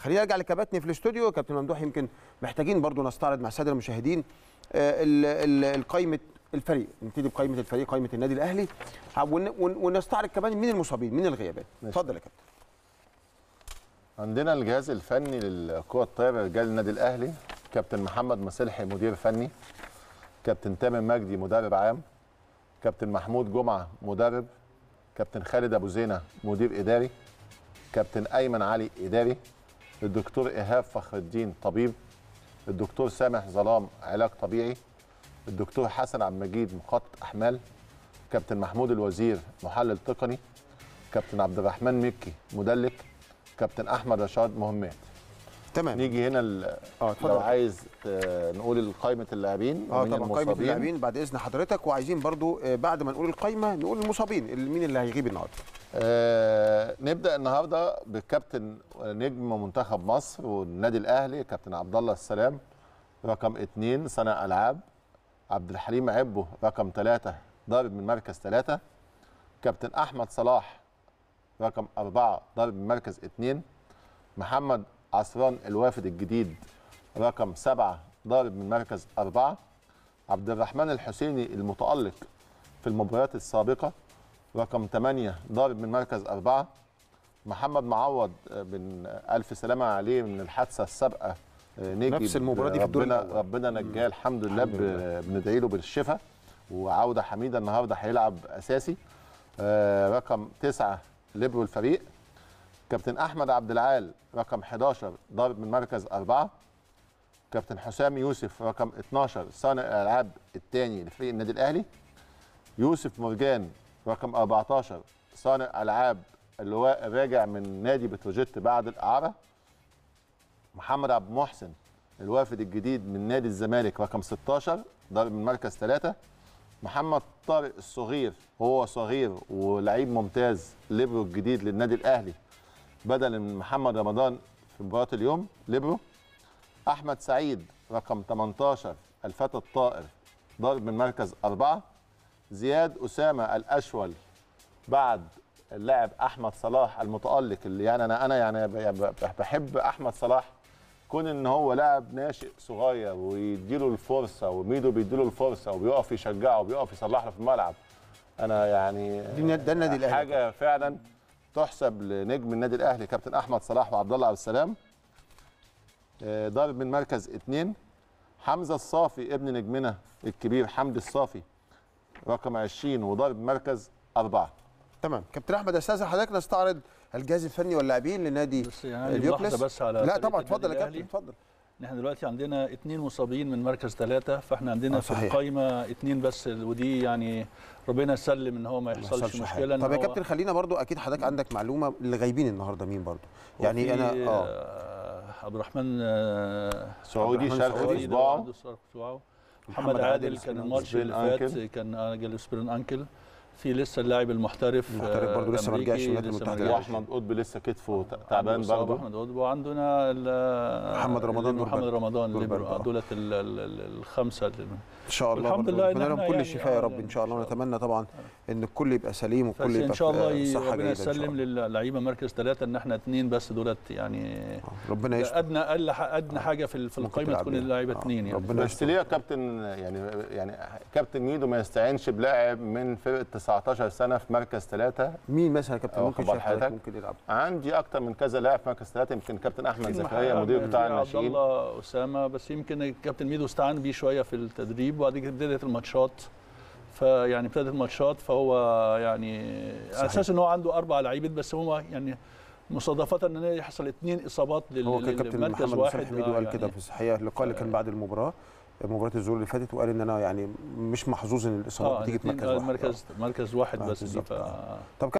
خلينا ارجع لكباتني في الاستوديو كابتن ممدوح يمكن محتاجين برضو نستعرض مع الساده المشاهدين آه، ال- ال- القائمه الفريق نبتدي بقائمه الفريق قائمه النادي الاهلي ون- ون- ونستعرض كمان مين المصابين مين الغيابات ماشي. اتفضل يا كابتن عندنا الجهاز الفني للقوى الطايره رجال النادي الاهلي كابتن محمد مصلحي مدير فني كابتن تامر مجدي مدرب عام كابتن محمود جمعه مدرب كابتن خالد ابو زينه مدير اداري كابتن ايمن علي اداري الدكتور ايهاب فخر الدين طبيب الدكتور سامح ظلام علاج طبيعي الدكتور حسن عبد المجيد مخطط احمال كابتن محمود الوزير محلل تقني كابتن عبد الرحمن مكي مدلك كابتن احمد رشاد مهمات تمام نيجي هنا ال- اه اتفضل لو عايز آه، نقول قائمه اللاعبين اه ومين طبعا قائمه المصابين. اللاعبين بعد اذن حضرتك وعايزين برضو آه، بعد ما نقول القائمه نقول المصابين اللي- مين اللي هيغيب النهارده آه نبدا النهارده بالكابتن نجم منتخب مصر والنادي الاهلي كابتن عبد الله السلام رقم اثنين صانع العاب عبد الحليم عبو رقم ثلاثه ضارب من مركز ثلاثه كابتن احمد صلاح رقم اربعه ضارب من مركز اثنين محمد عصران الوافد الجديد رقم سبعه ضارب من مركز اربعه عبد الرحمن الحسيني المتالق في المباريات السابقه رقم 8 ضارب من مركز أربعة محمد معوض آه، بن ألف سلامة عليه من الحادثة السابقة آه، نجي نفس المباراة دي في الدور ربنا الأول. ربنا نجاه الحمد لله الحمد لله. ب- بندعي له بالشفاء وعودة حميدة النهاردة هيلعب أساسي آه، رقم 9 ليبرو الفريق كابتن أحمد عبد العال رقم 11 ضارب من مركز أربعة كابتن حسام يوسف رقم 12 صانع الألعاب الثاني لفريق النادي الأهلي يوسف مرجان رقم 14 صانع العاب اللواء الراجع من نادي بتروجيت بعد الاعاره محمد عبد المحسن الوافد الجديد من نادي الزمالك رقم 16 ضارب من مركز ثلاثة محمد طارق الصغير هو صغير ولعيب ممتاز ليبرو الجديد للنادي الاهلي بدلا من محمد رمضان في مباراه اليوم ليبرو احمد سعيد رقم 18 الفتى الطائر ضارب من مركز أربعة زياد أسامة الأشول بعد اللاعب أحمد صلاح المتألق اللي يعني أنا أنا يعني ب- ب- بحب أحمد صلاح كون إن هو لاعب ناشئ صغير ويديله الفرصة وميدو بيديله الفرصة وبيقف يشجعه وبيقف يصلح له في الملعب أنا يعني دي- ده النادي الأهلي. حاجة فعلا تحسب لنجم النادي الأهلي كابتن أحمد صلاح وعبد الله عبد السلام آه، ضارب من مركز اثنين حمزه الصافي ابن نجمنا الكبير حمدي الصافي رقم 20 وضارب مركز أربعة تمام كابتن احمد استاذن حضرتك نستعرض الجهاز الفني واللاعبين لنادي بس يعني اليوبلس ملاحظة بس على لا فريق طبعا النادي اتفضل يا الأهلي. كابتن اتفضل احنا دلوقتي عندنا اثنين مصابين من مركز ثلاثة فاحنا عندنا آه، في صحيح. القايمة اثنين بس ودي يعني ربنا يسلم ان هو ما يحصلش حصلش حاجة. مشكلة إن طب يا هو كابتن خلينا برضو اكيد حضرتك عندك معلومه اللي غايبين النهارده مين برضو يعني وفي، انا اه آه، عبد الرحمن آه، سعودي الرحمن شرقي سعودي سعيد صباعه وعنده صار صباعه. محمد محمد عادل عادل كان سبرين- الماتش سبرين اللي فات أنكل. كان آه، جاله سبرين انكل في لسه اللاعب المحترف المحترف برضه لسه ما الأمريكي رجعش من الولايات لسه ما المتحدة. رجعش. واحمد قطب لسه كتفه ت- تعبان عنده إصابة برضه احمد قطب وعندنا ال- محمد رمضان الليبرو محمد دوربرج. رمضان دوربرج، الليبرو آه. آه، دولت ال- ال- ال- الخمسه اللي ان شاء الله والحمد برضو لله إن نتمنى لهم إحنا كل يعني الشفاء يا آه رب يعني ان شاء الله إن شاء ونتمنى طبعا ان الكل يبقى سليم بس والكل يبقى ان شاء الله في ي- صحه ربنا جيده ان شاء يسلم الله للعيبه مركز ثلاثه ان احنا اثنين بس دولت يعني آه، ربنا يستر ادنى اقل ح- ادنى حاجه في في ممكن القائمه تلعب تكون بيها. اللعيبه آه، اثنين يعني ربنا بس يستر ليه يا كابتن يعني يعني كابتن ميدو ما يستعينش بلاعب من فرقه 19 سنه في مركز ثلاثه مين مثلا يا كابتن أو ممكن خبر شايف حضرتك حضرتك؟ ممكن يلعب عندي اكتر من كذا لاعب في مركز ثلاثه يمكن كابتن احمد في زكريا محمد- مدير قطاع في عبد الناشئين الله اسامه بس يمكن الكابتن ميدو استعان بيه شويه في التدريب وبعد كده ابتدت الماتشات فيعني ابتدت الماتشات فهو يعني صحيح. على اساس ان هو عنده اربع لعيبه بس هو يعني مصادفه ان يحصل اثنين اصابات لل- هو كان كابتن للمركز محمد واحد حسين حميدي آه، وقال يعني كده في الصحيح اللقاء اللي كان بعد المباراه مباراه الزور اللي فاتت وقال ان انا يعني مش محظوظ ان الاصابات اه بتيجي في الاتنين- مركز آه، واحد مركز مركز واحد آه، بس دي بالظبط، ف آه. طب